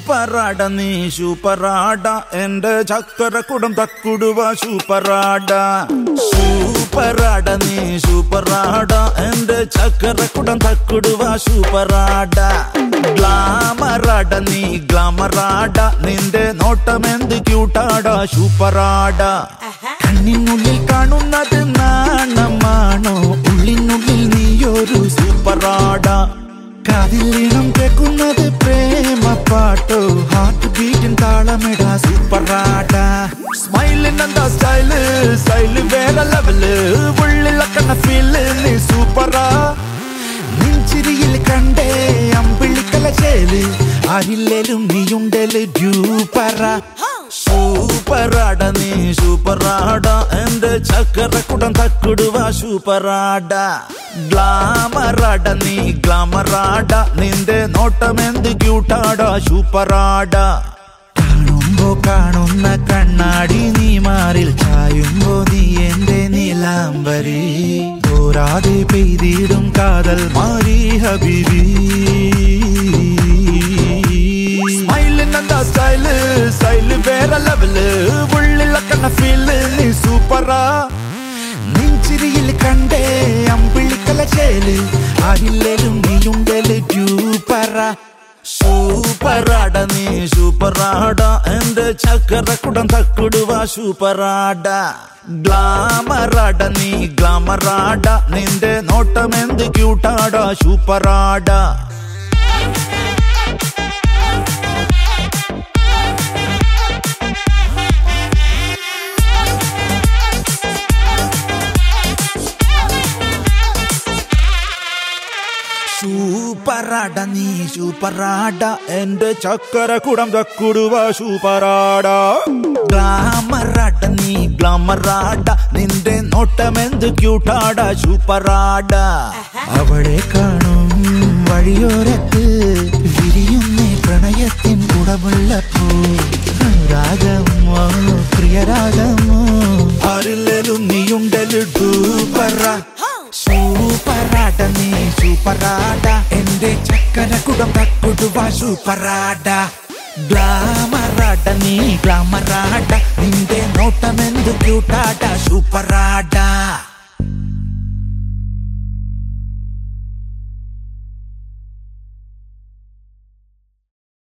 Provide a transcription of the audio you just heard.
സൂപ്പറാട നീ സൂപ്പറാട എന്റെ ചക്കര കുടം തക്കുടുവ സൂപ്പറാട സൂപ്പറാട നീ സൂപ്പറാട എന്റെ ചക്കര കുടം തക്കുടുവ സൂപ്പറാട ഗ്ലാമറാട നീ ഗ്ലാമറാട നിന്റെ നോട്ടം എന്ത് ക്യൂട്ടാട സൂപ്പറാട കണ്ണിനുള്ളിൽ കാണുന്നത് നാണമാണോ ഉള്ളിനുള്ളിൽ നീയൊരു സൂപ്പറാട കാതിൽ ഈണം കേൾക്കുന്നത് പ്രേമ പാട്ടോ ഹാർട്ട് ബീറ്റും താളമിട സൂപ്പറാട സ്മൈലിനെന്താ സ്റ്റൈല് സ്റ്റൈല് വേറെ ലെവല് ഉള്ളിലക്കണ ഫീല് നീ സൂപ്പറാ നെഞ്ചിരിയിൽ കണ്ടേ അമ്പിളിക്കല ചേല് ആരില്ലേലും നീയുണ്ടല് ഡ്യൂപ്പറ സൂപ്പറാട നീ സൂപ്പറാട എന്റെ ചക്കര കുടം തക്കുടുവ സൂപ്പറാട ഗ്ലാമറാട നീ ഗ്ലാമറാട നിന്റെ നോട്ടം എന്ത് ക്യൂട്ടാട സൂപ്പറാട കാണുമ്പോ കാണുന്ന കണ്ണാടി നീ മാറിൽ ചായുമ്പോ നീ എന്റെ നീലാംബരി തോരാതെ പെയ്തിടും കാതൽ മാറി ഹബീബി സ്മൈലിനെന്താ സ്റ്റൈല് സ്റ്റൈല് വേറെ ലെവല് ഉള്ളിലക്കണ ഫീല് നീ സൂപ്പറാ നെഞ്ചിരിയിൽ കണ്ടേ അമ്പിളിക്കല ചേല് ആരില്ലേലും നീയുണ്ടല് ഡ്യൂപ്പറ സൂപ്പറാട നീ സൂപ്പറാട എന്റെ ചക്കര കുടം തക്കുടുവ സൂപ്പറാട ഗ്ലാമറാട നീ ഗ്ലാമറാട നിന്റെ നോട്ടം എന്ത് ക്യൂട്ടാട സൂപ്പറാട സൂപ്പറാട നീ സൂപ്പറാട എന്റെ ചക്കര കുടം തക്കുടുവ സൂപ്പറാട ഗ്ലാമറാട നീ ഗ്ലാമറാട നിന്റെ നോട്ടം എന്ത് ക്യൂട്ടാട സൂപ്പറാട അവളെ കാണും വഴിയോരത്ത് വിരിയുന്നേ പ്രണയത്തിൻ കുടമുള്ളപ്പോ രാഗമോ പ്രിയരാഗമോ ആരില്ലേലും നീയുണ്ടല് ഡൂപ്പറ സൂപ്പറാട നീ സൂപ്പറാട എന്റെ ചക്കര കുടം തക്കുടുവ സൂപ്പറാട ഗ്ലാമറാട നീ ഗ്ലാമറാട നിന്റെ നോട്ടം എന്ത് ക്യൂട്ടാട സൂപ്പറാട